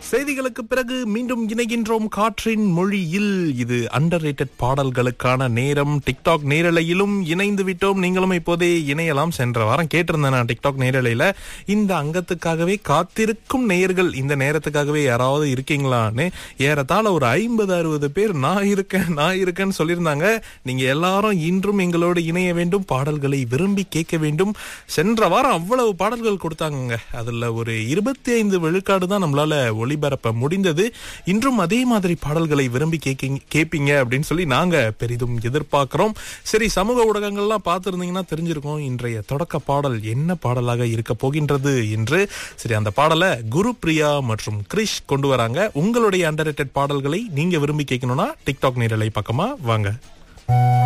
செய்திகளுக்கு பிறகு மீண்டும் இணைகின்றோம் காற்றின் மொழியில் இது அண்டர் பாடல்களுக்கான நேரம் டிக்டாக் நேரலையிலும் இணைந்து விட்டோம் நீங்களும் இப்போதே இணையலாம் சென்ற வாரம் கேட்டிருந்தேன் நான் டிக்டாக் நேரலையில இந்த அங்கத்துக்காகவே காத்திருக்கும் நேயர்கள் இந்த நேரத்துக்காகவே யாராவது இருக்கீங்களான்னு ஏறத்தாழ ஒரு ஐம்பது அறுபது பேர் நான் இருக்கேன் நான் இருக்கேன்னு சொல்லியிருந்தாங்க நீங்க எல்லாரும் இன்றும் எங்களோடு இணைய வேண்டும் பாடல்களை விரும்பி கேட்க வேண்டும் சென்ற வாரம் அவ்வளவு பாடல்கள் கொடுத்தாங்க அதுல ஒரு இருபத்தி ஐந்து விழுக்காடு தான் நம்மளால ஒளிபரப்ப முடிந்தது இன்றும் அதே மாதிரி பாடல்களை விரும்பி கேட்கீங்க கேட்பீங்க அப்படின்னு சொல்லி நாங்க பெரிதும் எதிர்பார்க்கிறோம் சரி சமூக ஊடகங்கள்லாம் பார்த்துருந்தீங்கன்னா தெரிஞ்சிருக்கும் இன்றைய தொடக்க பாடல் என்ன பாடலாக இருக்க போகின்றது என்று சரி அந்த பாடலை குரு பிரியா மற்றும் கிரிஷ் கொண்டு வராங்க உங்களுடைய அண்டர் பாடல்களை நீங்க விரும்பி கேட்கணும்னா டிக்டாக் நேரலை பக்கமா வாங்க